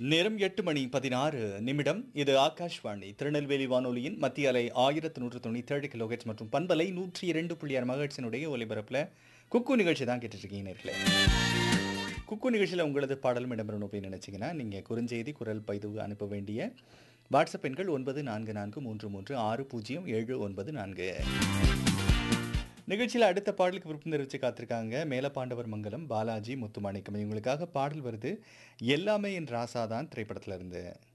நேரம் எட்டு மணி பதினாறு நிமிடம் இது ஆகாஷ்வாணி திருநெல்வேலி வானொலியின் மத்திய அலை ஆயிரத்து நூற்று தொண்ணூற்றி ஏழு கிலோஹெட்ஸ் மற்றும் பண்பலை நூற்றி இரண்டு புள்ளி ஆறு மகட்சினுடைய ஒலிபரப்பில் குக்கு நிகழ்ச்சி தான் கேட்டுட்டு இருக்கீங்க நேர்களே குக்கு நிகழ்ச்சியில் உங்களது பாடலும் இடம்பெறணும் அப்படின்னு நினச்சிங்கன்னா நீங்கள் குறுஞ்செய்தி குரல் பதிவு அனுப்ப வேண்டிய வாட்ஸ்அப் எண்கள் ஒன்பது நான்கு நான்கு மூன்று மூன்று ஆறு பூஜ்ஜியம் ஏழு ஒன்பது நான்கு நிகழ்ச்சியில் அடுத்த பாடலுக்கு விருப்பம் தெரிவித்து காத்திருக்காங்க மேலப்பாண்டவர் மங்கலம் பாலாஜி முத்துமாணிக்கம் இவங்களுக்காக பாடல் வருது எல்லாமே என் ராசாதான் திரைப்படத்துல இருந்து